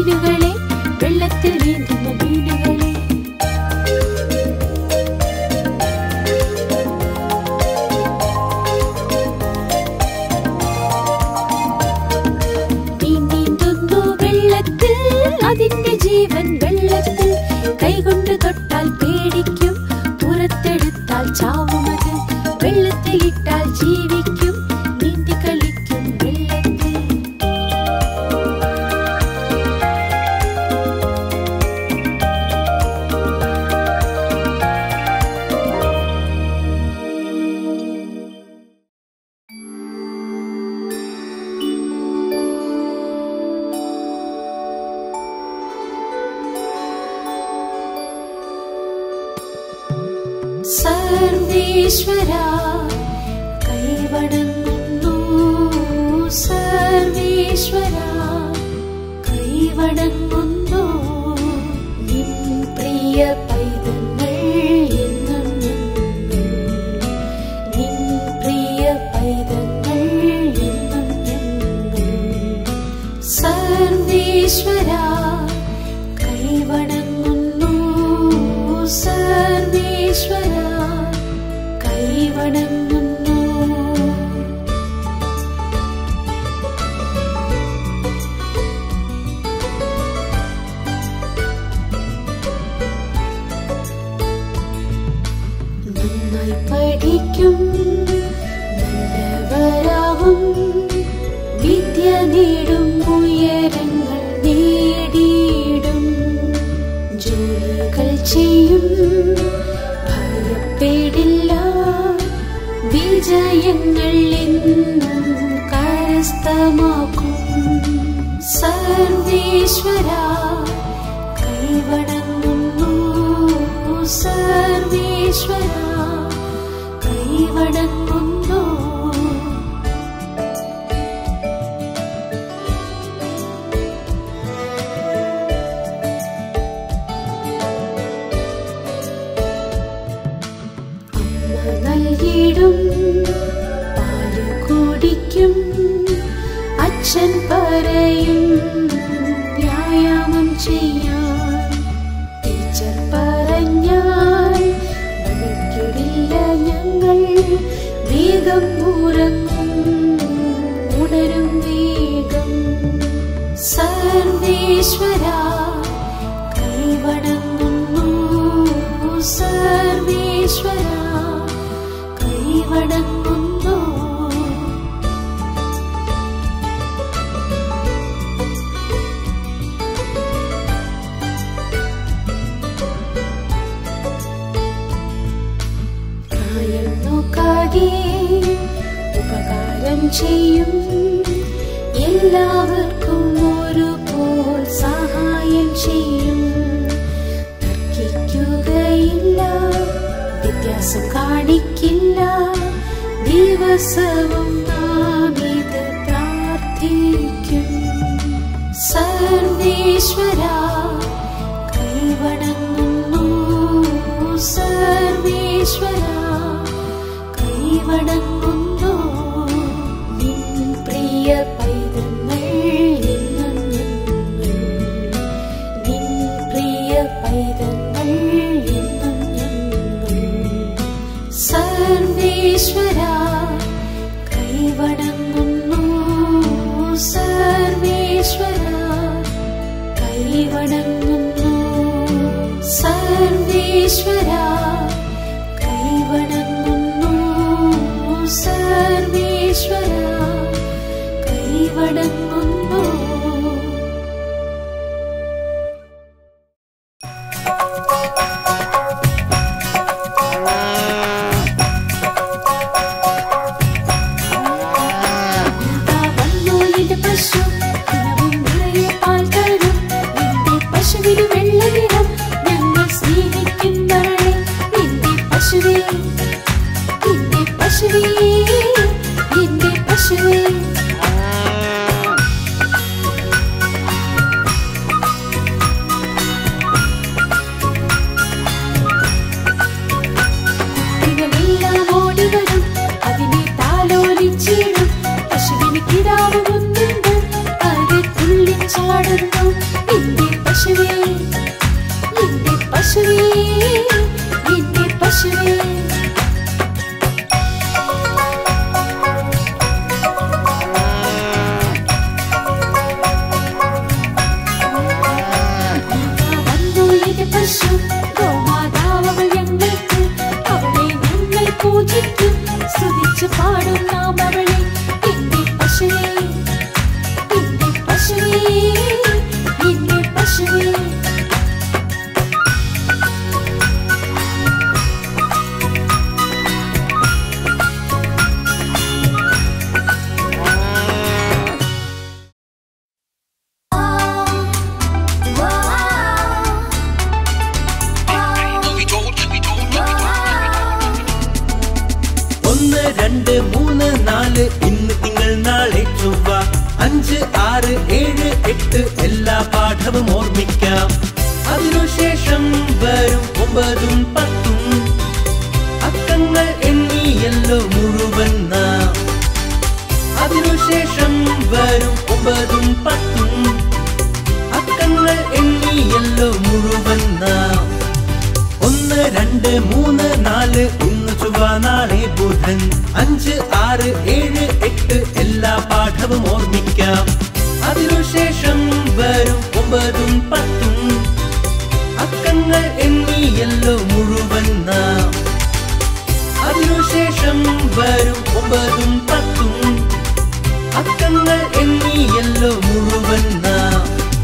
മീനുകളെ വെള്ളത്തിൽ നീന്തുന്ന മീനുകളെ മീൻ നീന്തുന്നു വെള്ളത്തിൽ അതിന്റെ ജീവൻ വെള്ളത്തിൽ കൈകൊണ്ട് തൊട്ടാൽ പേടിക്കും പുറത്തെടുത്താൽ ചാവുമത് വെള്ളത്തിൽ ഇട്ടാൽ ജീവിക്കും നീന്തി കളിക്കും വെള്ളത്തിൽ സർവേശ്വര കൈവണങ്ങുന്നു സർവേശ്വര കൈവണങ്ങുന്നു നിൻ പ്രിയ പൈതങ്ങൾ എന്നും ഞങ്ങൾ. നിൻ പ്രിയ പൈതങ്ങൾ എന്നും ഞങ്ങൾ. സർവേശ്വര കൈവണങ്ങുന്നു സർവേശ്വര കൈവണങ്ങുന്നു നന്നായി പഠിക്കും നല്ലവരാവും വിദ്യ നേടും ഉയരങ്ങൾ നേടിയിടും ജോലികൾ ചെയ്യും ഭയപ്പെടില്ല വിജയങ്ങൾ എന്നും കരസ്ഥമാക്കും സർവേശ്വര കൈവണങ്ങുന്നു സർവേശ്വര കൈവണങ്ങുന്നു അമ്മ നൽകിയിടും പാല് കുടിക്കും അച്ഛൻ പറയും വ്യായാമം ചെയ്യാൻ ടീച്ചർ പറഞ്ഞാൽ വഴക്കിടില്ല ഞങ്ങൾ വേഗം ഉറങ്ങും ഉണരും വേഗം സർവേശ്വര കൈവണങ്ങുന്നു സർവേശ്വര കൈവണങ്ങുന്നു പ്രായം നോക്കാതെ ഉപകാരം ചെയ്യും എല്ലാവർക്കും ഒരുപോൽ സഹായം ചെയ്യും തർക്കിക്കുകയില്ല വ്യത്യാസം കാണിക്കില്ല ദിവസവും നാം ഇത് പ്രാർത്ഥിക്കും സർവേശ്വര കൈവണങ്ങുന്നു സർവേശ്വര കൈവണങ്ങുന്നു നിൻ പ്രിയ പൈതങ്ങൾ എന്നും ഞങ്ങൾ. നിൻ പ്രിയ പൈതങ്ങൾ എന്നും ഞങ്ങൾ. സർവേശ്വര കൈവണങ്ങുന്നു സർവേശ്വര കൈവണങ്ങുന്നു സർവേശ്വര കൈവണങ്ങുന്നു സർവേശ്വര കൈവണങ്ങുന്നു ഇതാ വന്നു എന്റെ പശു ദിനവും നിറയെ പാൽ തരും എന്റെ പശുവിന് വെള്ള നിറം ഞങ്ങൾ സ്നേഹിക്കുന്നവളെ നിൻ ഒന്നിച്ച് പാടും നാം അവളെ എന്റെ പശുവേ എന്റെ പശുവേ എന്റെ പശുവേ ഒന്ന് രണ്ട് മൂന്ന് നാല് ഇന്ന് തിങ്കൾ നാളെ ചൊവ്വ അഞ്ച് ആറ് ഏഴ് എട്ട് എല്ലാ പാഠവും ഓർമ്മിക്കാം അതിനുശേഷം വരും ഒമ്പതും പത്തും അക്കങ്ങൾ എണ്ണിയല്ലോ മുഴുവൻ നാം അതിനുശേഷം വരും ഒമ്പതും പത്തും അക്കങ്ങൾ എണ്ണിയല്ലോ മുഴുവൻ നാം ഒന്ന് രണ്ട് മൂന്ന് നാല് ഇന്ന് ചൊവ്വ നാളെ ബുധൻ അഞ്ച് ആറ് ഏഴ് എട്ട് എല്ലാ പാഠവും ഓർമ്മിക്കാം അതിനുശേഷം വരും ഒമ്പതും പത്തും അക്കങ്ങൾ എണ്ണിയല്ലോ മുഴുവൻ നാം അതിനുശേഷം വരും ഒമ്പതും പത്തും അക്കങ്ങൾ എണ്ണിയല്ലോ മുഴുവൻ നാം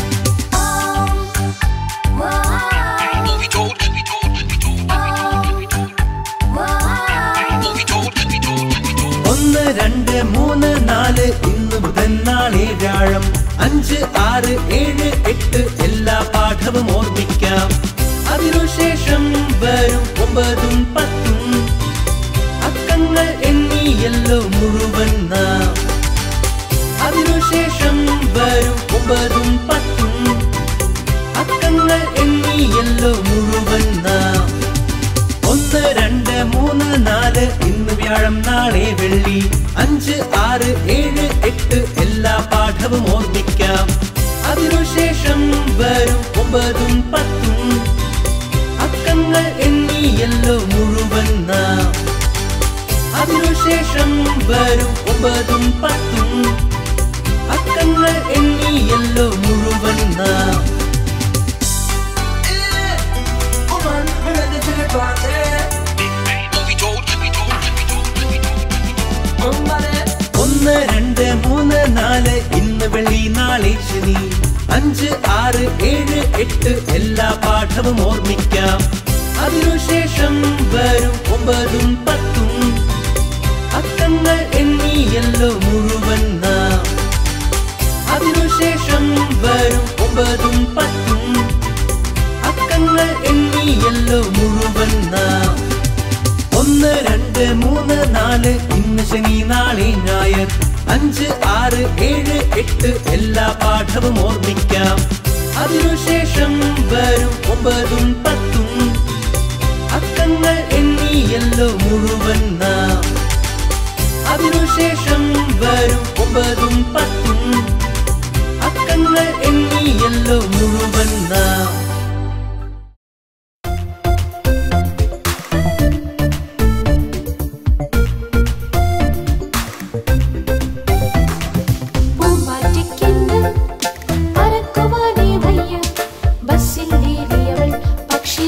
ഒന്ന് രണ്ട് മൂന്ന് നാല് ഇന്ന് ബുധൻ നാളെ വ്യാഴം അഞ്ച് ആറ് ഏഴ് എട്ട് എല്ലാ പാഠവും ഓർമ്മിക്കാം അതിനുശേഷം വരും ഒമ്പതും പത്തും അക്കങ്ങൾ എണ്ണിയല്ലോ മുഴുവൻ നാം അതിനുശേഷം വരും ഒമ്പതും പത്തും അക്കങ്ങൾ എണ്ണിയല്ലോ മുഴുവൻ നാം ഒന്ന് രണ്ട് മൂന്ന് നാല് ഇന്ന് വ്യാഴം നാളെ വെള്ളി അഞ്ച് ആറ് ഏഴ് എട്ട് എല്ലാ പാഠവും ഓർമ്മിക്കാം അതിനുശേഷം വരും ഒമ്പതും പത്തും അക്കങ്ങൾ എണ്ണിയല്ലോ മുഴുവൻ നാം അതിനുശേഷം വരും ഒമ്പതും പത്തും അക്കങ്ങൾ എണ്ണിയല്ലോ മുഴുവൻ നാം ഒന്ന് രണ്ട് മൂന്ന് നാല് ഇന്ന് വെള്ളി നാളെ ശനി അഞ്ച് ആറ് ഏഴ് എട്ട് എല്ലാ പാഠവും ഓർമ്മിക്കാം അതിനുശേഷം വരും ഒമ്പതും പത്തും അക്കങ്ങൾ എണ്ണിയല്ലോ മുഴുവൻ നാം അതിനുശേഷം വരും ഒമ്പതും പത്തും അക്കങ്ങൾ എണ്ണിയല്ലോ മുഴുവൻ നാം ഒന്ന് രണ്ട് മൂന്ന് നാല് ഇന്ന് ശനി നാളെ ഞായർ അഞ്ച് ആറ് ഏഴ് എട്ട് എല്ലാ പാഠവും ഓർമ്മിക്കാം അതിനുശേഷം വരും ഒമ്പതും പത്തും അക്കങ്ങൾ എണ്ണിയല്ലോ മുഴുവൻ നാം അതിനുശേഷം വരും ഒമ്പതും പത്തും അക്കങ്ങൾ എണ്ണിയല്ലോ മുഴുവൻ നാം പൂമ്പാറ്റയ്ക്കിന്ന് പറക്കുവാനേ വയ്യ. ബസ്സിലേറിയവൾ പക്ഷി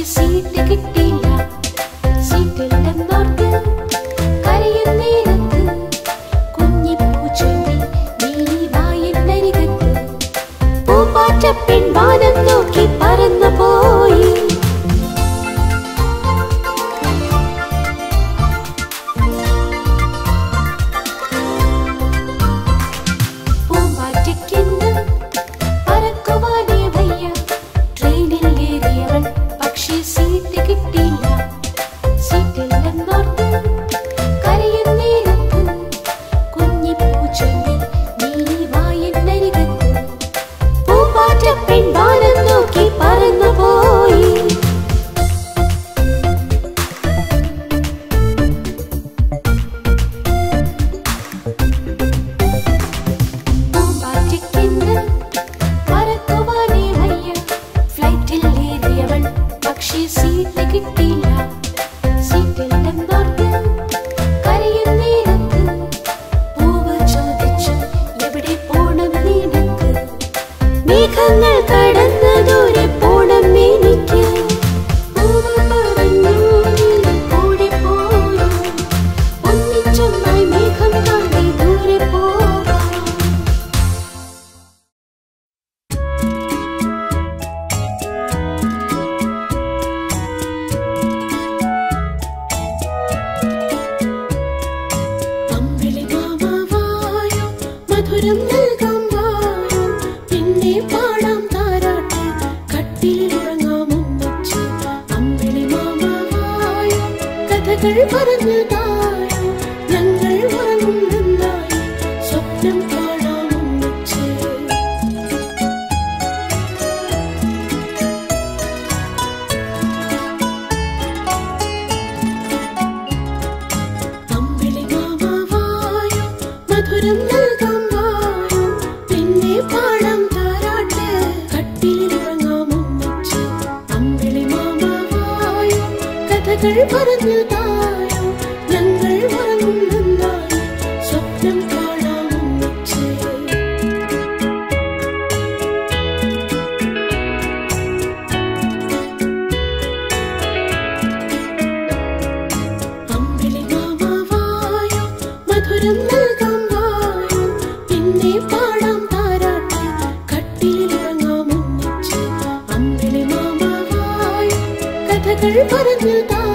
കഥകൾ പറഞ്ഞു താഴോ ഞങ്ങൾ ഉറങ്ങും നന്നായി സ്വപ്നം കാണാം ഒന്നിച്ച് അമ്പിളി മാമാവായോ മധുരം നൽകാം വായോ പിന്നെ പാടാം താരാട്ട് കട്ടിലിറങ്ങാം ഒന്നിച്ച് അമ്പിളി മാമാവായോ കഥകൾ പറഞ്ഞു തായോ ഞങ്ങൾ ഉറങ്ങും നന്നായി സ്വപ്നം കാണാം ഒന്നിച്ച് അമ്പിളി മാമാവായോ മധുരം നൽകാം വായോ പിന്നെ പാടാം താരാട്ട് കട്ടിലിറങ്ങാം ഒന്നിച്ച് അമ്പിളി മാമാവായോ കഥകൾ പറഞ്ഞു താ